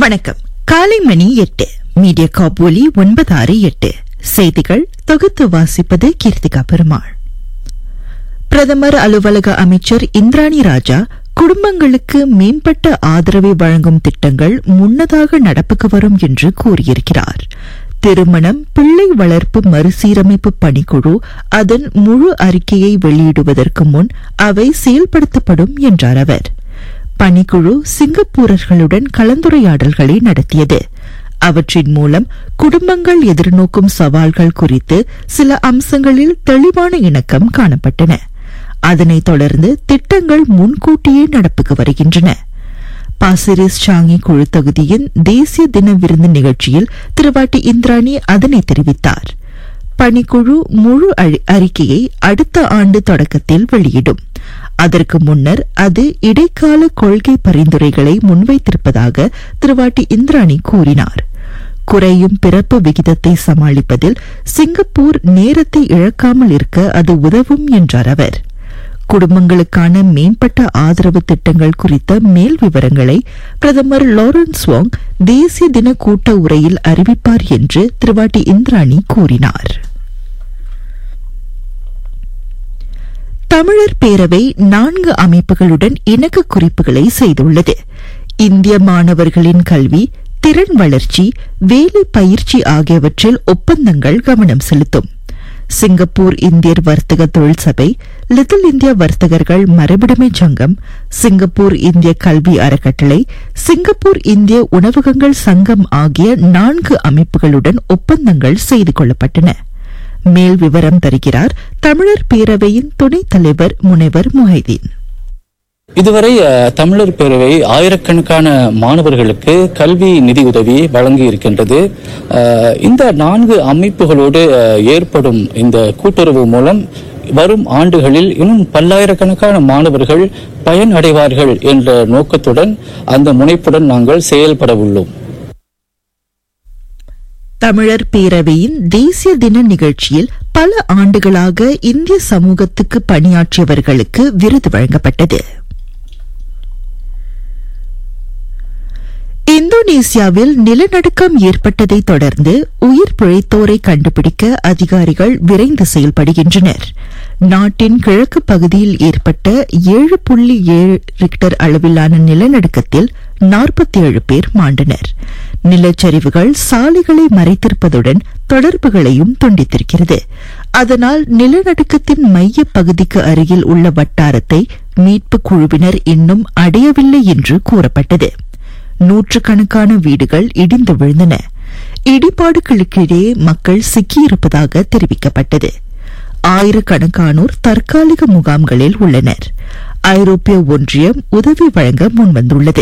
வணக்கம் காலை மணி எட்டு மீடியா காப் ஒலி ஒன்பதாறு எட்டு செய்திகள் தொகுத்து வாசிப்பது கீர்த்திகா பெருமாள் பிரதமர் அலுவலக அமைச்சர் இந்திராணி ராஜா குடும்பங்களுக்கு மேம்பட்ட ஆதரவை வழங்கும் திட்டங்கள் முன்னதாக நடப்புக்கு வரும் என்று கூறியிருக்கிறார் திருமணம் பிள்ளை வளர்ப்பு மறுசீரமைப்பு பணிக்குழு அதன் முழு அறிக்கையை வெளியிடுவதற்கு முன் அவை செயல்படுத்தப்படும் என்றார் அவர் பணிக்குழு சிங்கப்பூரர்களுடன் கலந்துரையாடல்களை நடத்தியது அவற்றின் மூலம் குடும்பங்கள் எதிர்நோக்கும் சவால்கள் குறித்து சில அம்சங்களில் தெளிவான இணக்கம் காணப்பட்டன அதனைத் தொடர்ந்து திட்டங்கள் முன்கூட்டியே நடப்புக்கு வருகின்றன பாசிரிஸ் சாங்கி குழு தொகுதியின் தேசிய தின விருந்து நிகழ்ச்சியில் திருவாட்டி இந்திராணி அதனை தெரிவித்தார் பணிக்குழு முழு அழி- அறிக்கையை அடுத்த ஆண்டு தொடக்கத்தில் வெளியிடும் அதற்கு முன்னர் அது இடைக்கால கொள்கை பரிந்துரைகளை முன்வைத்திருப்பதாக திருவாட்டி இந்திராணி கூறினார் குறையும் பிறப்பு விகிதத்தை சமாளிப்பதில் சிங்கப்பூர் நேரத்தை இழக்காமல் இருக்க அது உதவும் என்றார் அவர் குடும்பங்களுக்கான மேம்பட்ட ஆதரவு திட்டங்கள் குறித்த மேல் விவரங்களை பிரதமர் லாரன்ஸ் வாங் தேசிய தின கூட்ட உரையில் அறிவிப்பார் என்று திருவாட்டி இந்திராணி கூறினார் தமிழர் பேரவை நான்கு அமைப்புகளுடன் இணக்க குறிப்புகளை செய்துள்ளது இந்திய மாணவர்களின் கல்வி திறன் வளர்ச்சி வேலை பயிற்சி ஆகியவற்றில் ஒப்பந்தங்கள் கவனம் செலுத்தும் சிங்கப்பூர் இந்தியர் வர்த்தக தொழில் சபை லிட்டில் இந்தியா வர்த்தகர்கள் மரபுடைமை சங்கம் சிங்கப்பூர் இந்திய கல்வி அறக்கட்டளை சிங்கப்பூர் இந்திய உணவகங்கள் சங்கம் ஆகிய நான்கு அமைப்புகளுடன் ஒப்பந்தங்கள் செய்து கொள்ளப்பட்டன மேல் விவரம் தருகிறார் தமிழர் பேரவையின் துணைத் தலைவர் முனைவர் முஹைதீன் இதுவரை அஹ், தமிழர் பேரவை ஆயிரக்கணக்கான மாணவர்களுக்கு கல்வி நிதி உதவியை வழங்கி இருக்கின்றது அஹ், இந்த நான்கு அமைப்புகளோடு அஹ், ஏற்படும் இந்த கூட்டுறவு மூலம் வரும் ஆண்டுகளில் இன்னும் பல்லாயிரக்கணக்கான மாணவர்கள் பயன் அடைவார்கள் என்ற நோக்கத்துடன் அந்த முனைப்புடன் நாங்கள் செயல்பட உள்ளோம் தமிழர் பேரவையின் தேசிய தின நிகழ்ச்சியில் பல ஆண்டுகளாக இந்திய சமூகத்துக்கு பணியாற்றியவர்களுக்கு விருது வழங்கப்பட்டது இந்தோனேசியாவில் நிலநடுக்கம் ஏற்பட்டதை தொடர்ந்து உயிர் பிழைத்தோரை கண்டுபிடிக்க அதிகாரிகள் விரைந்து செயல்படுகின்றனர் நாட்டின் கிழக்கு பகுதியில் ஏற்பட்ட ஏழு புள்ளி ஏழு ரிக்டர் அளவிலான நிலநடுக்கத்தில் நாற்பத்தி ஏழு பேர் மாண்டனர் நிலச்சரிவுகள் சாலைகளை மறைத்திருப்பதுடன் தொடர்புகளையும் துண்டித்திருக்கிறது அதனால் நிலநடுக்கத்தின் மைய பகுதிக்கு அருகில் உள்ள வட்டாரத்தை மீட்புக் குழுவினர் இன்னும் அடையவில்லை என்று கூறப்பட்டது நூற்றுக்கணக்கான வீடுகள் இடிந்து விழுந்தன இடிபாடுகளுக்கிடையே மக்கள் சிக்கியிருப்பதாக தெரிவிக்கப்பட்டது ஆயிரக்கணக்கானோர் தற்காலிக முகாம்களில் உள்ளனர் ஐரோப்பிய ஒன்றியம் உதவி வழங்க முன்வந்துள்ளது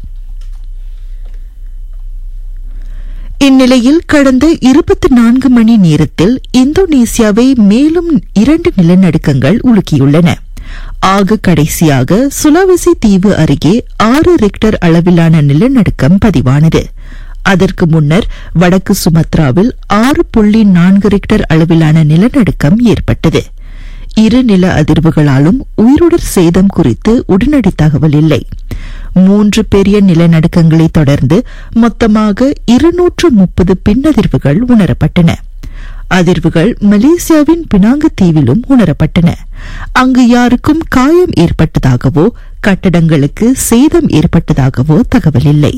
இந்நிலையில் கடந்த இருபத்தி நான்கு மணி நேரத்தில் இந்தோனேசியாவை மேலும் இரண்டு நிலநடுக்கங்கள் உலுக்கியுள்ளன ஆக கடைசியாக சுலாவெசி தீவு அருகே ஆறு ரிக்டர் அளவிலான நிலநடுக்கம் பதிவானது அதற்கு முன்னர் வடக்கு சுமத்ராவில் ஆறு புள்ளி நான்கு ரிக்டர் அளவிலான நிலநடுக்கம் ஏற்பட்டது இரு நில அதிர்வுகளாலும் உயிருடர் சேதம் குறித்து உடனடி தகவல் இல்லை மூன்று பெரிய நிலநடுக்கங்களை தொடர்ந்து மொத்தமாக இருநூற்று முப்பது பின்னதிர்வுகள் உணரப்பட்டன அதிர்வுகள் மலேசியாவின் பினாங்கு தீவிலும் உணரப்பட்டன அங்கு யாருக்கும் காயம் ஏற்பட்டதாகவோ கட்டடங்களுக்கு சேதம் ஏற்பட்டதாகவோ தகவல் இல்லை